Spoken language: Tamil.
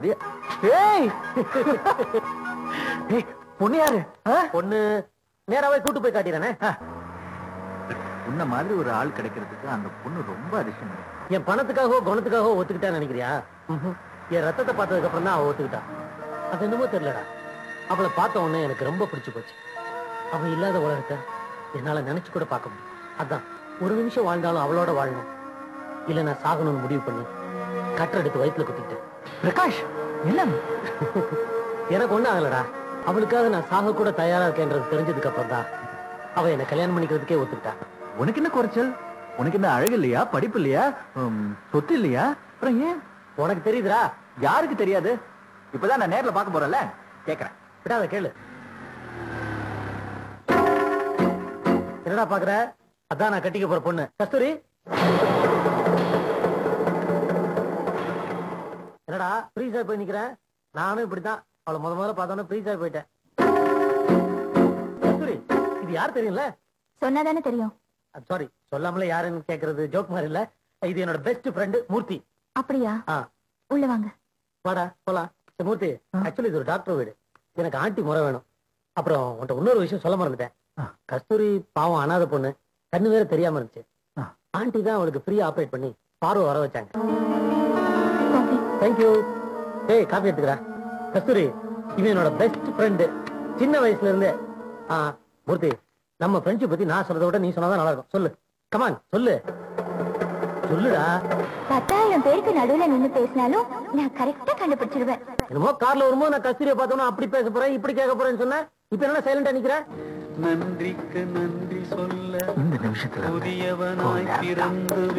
அப்படியே ஏய் ஏய், பொண்ணு யாரு ஆ? பொண்ணு நேராவே கூட்டு போய் காட்டிடுறேனே உன்ன மாதிரி ஒரு ஆள் கிடைக்கிறதுக்கு அந்த பொண்ணு ரொம்ப அதிர்ஷ்டம் என் பணத்துக்காகவோ குணத்துக்காகவோ ஒத்துக்கிட்டான்னு நினைக்கிறியா ம்ஹும். என் ரத்தத்தை பார்த்ததுக்கு அப்புறம் தான் அவ ஒத்துக்கிட்டா அது என்னமோ தெரியலடா அவளை பார்த்த உடனே எனக்கு ரொம்ப பிடிச்சு போச்சு அவ இல்லாத உலகத்தை என்னால நினைச்சு கூட பார்க்க முடியும் அதான் ஒரு நிமிஷம் வாழ்ந்தாலும் அவளோட வாழணும் இல்ல நான் சாகணும்னு முடிவு பண்ணி கட்டை எடுத்து வயித்துல குத்திக்கிட்டேன் பிரகாஷ் என்ன எனக்கு ஒண்ணும் ஆகலடா அவளுக்காக நான் சாக கூட தயாரா இருக்கேன்றது தெரிஞ்சதுக்கு அப்புறம் தான் அவ என்ன கல்யாணம் பண்ணிக்கிறதுக்கே ஒத்துக்கிட்டா உனக்கு என்ன குறைச்சல் உனக்கு என்ன அழகு இல்லையா படிப்பு இல்லையா உம், சொத்து இல்லையா அப்புறம் ஏன் உனக்கு தெரியுதுடா யாருக்கு தெரியாது இப்பதான் நான் நேர்ல பார்க்க போறேன்ல கேக்குறேன் விடாத கேளு என்னடா பாக்குற அதான் நான் கட்டிக்க போற பொண்ணு கஸ்தூரி என்னடா ஃப்ரீஸ் ஆகி போய் நிக்கிறேன் நானும் இப்படித்தான் அவளை முத முதல்ல பார்த்தோன்னே ஃப்ரீஸ் ஆகி போயிட்டேன் கஸ்தூரி இது யார் தெரியும்ல சொன்னாதானே தெரியும் சாரி சொல்லாமலே யாருன்னு கேக்குறது ஜோக் மாதிரி இல்ல இது என்னோட பெஸ்ட் ஃப்ரெண்டு மூர்த்தி அப்படியா ஆ உள்ள வாங்க வாடா போலாம் சரி, மூர்த்தி ஆ. ஆக்சுவலி இது ஒரு டாக்டர் வீடு எனக்கு ஆண்டி முறை வேணும் அப்புறம் உன்ட்ட இன்னொரு விஷயம் சொல்ல மறந்துட்டேன் ஆ. கஸ்தூரி பாவம் அனாதை பொண்ணு கண்ணு வேற தெரியாம இருந்துச்சு ஆ. ஆண்டி தான் அவளுக்கு ஃப்ரீ ஆப்ரேட் பண்ணி பார்வை வர வச்சாங்க காஃபி தேங்க்யூ ஏய் காப்பி எடுத்துக்கிறா கஸ்தூரி இவன் என்னோட பெஸ்ட் ஃப்ரெண்டு சின்ன வயசுல இருந்தே ஆ மூர்த்தி நம்ம ஃப்ரெண்ட்ஷிப் பத்தி நான் சொல்றதை விட நீ சொன்னாதான் நல்லா இருக்கும் சொல்லு கமான் சொல்லு சொல்லுடா பத்தாயிரம் பேருக்கு நடுவுல நின்னு பேசினாலும் நான் கரெக்டா கண்டுபிடிச்சிருவேன் என்னமோ கார்ல வரும்போது நான் கஸ்தூரியை பார்த்தோன்னா அப்படி பேச போறேன் இப்படி கேட்க போறேன்னு சொன்னேன் இப்ப என்ன சைலண்டா நிக்கிற நன்றிக்கு நன்றி சொல்ல இந்த நிமிஷத்துல புதியவனாய் பிறந்து